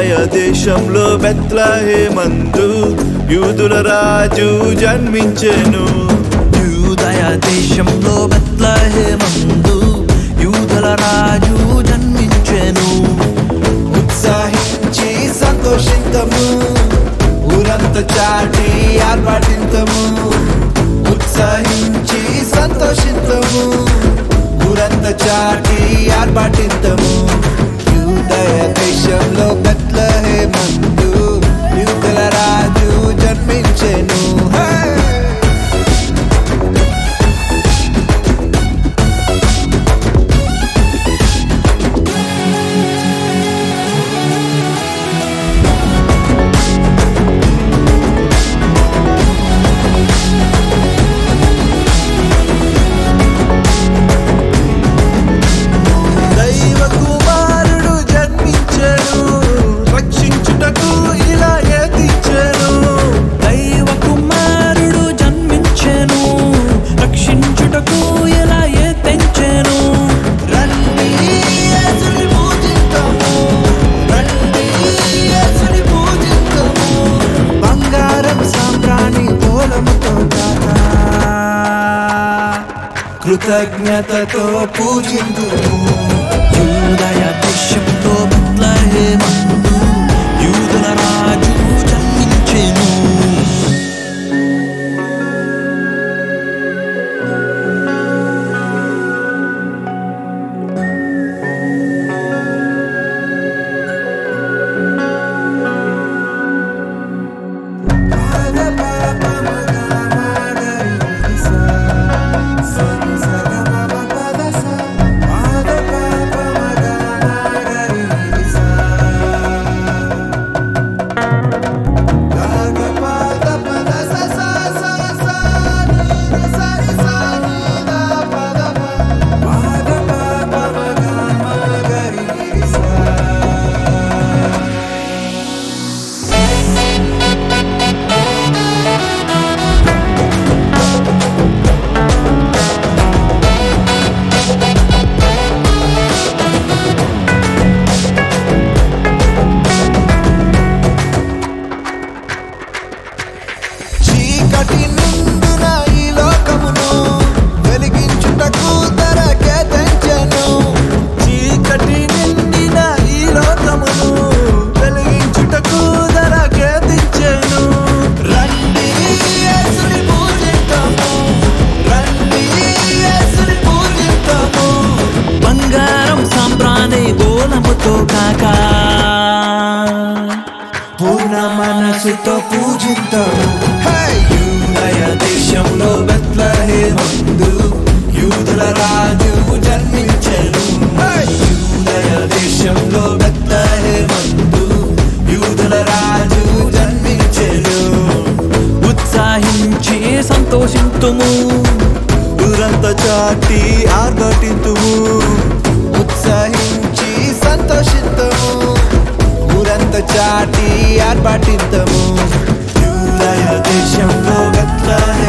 యూదయ దేశంలో బెత్లహేమందు యూదుల రాజు జన్మించెను యూదయ దేశంలో బెత్లహేమందు యూదల రాజు జన్మించెను ఉత్సాహించి సంతోషింతము ఊరంత చాటి ఆర్భాటింతము ఉత్సాహించి సంతోషింతము ఊరంత చాటి ఆర్భాటింతము యూదయ దేశంలో బెత్లహేమందు యూదుల రాజు జన్మించెను హే! దైవ కుమారుడు జన్మించెను రక్షించుటకు ఇలా ఎదించెను దైవ కుమారుడు జన్మించెను రక్షించుటకు ఎలా ఏ తెంచెను రండి యేసుని పూజిద్దాము రండి యేసుని పూజిద్దాము బంగారం సాంబ్రాణి పూలముతో కాక కృతజ్ఞతతో పూజిందుము యూదయ దేశంలో బెత్లహేమందు యూదుల రాజు జన్మించెను చీకటి నిండున ఈ లోకమును వెలిగించుటకు ధరకే తెంచెను చీకటి నిండిన ఈ లోకమును వెలిగించుటకు ధరకే తెంచెను రండి యేసుని పూజిద్దాము రండి యేసుని పూజిద్దాము బంగారం సాంబ్రాణి గోలముతో కాక పూర్ణ మనసుతో పూజిద్దాము యూదయ దేశంలో బెత్లహేమందు యూదుల రాజు జన్మించెను యూదయ దేశంలో బెత్లహేమందు యూదుల రాజు జన్మించెను ఉత్సాహించి సంతోషింతుము ఊరంత చాటి ఆర్భటింతుము ఉత్సాహించి సంతోషిద్దాము ఊరంత చాటి ఆర్భటిద్దాము యూదయ దేశంలో బెత్లహేమందు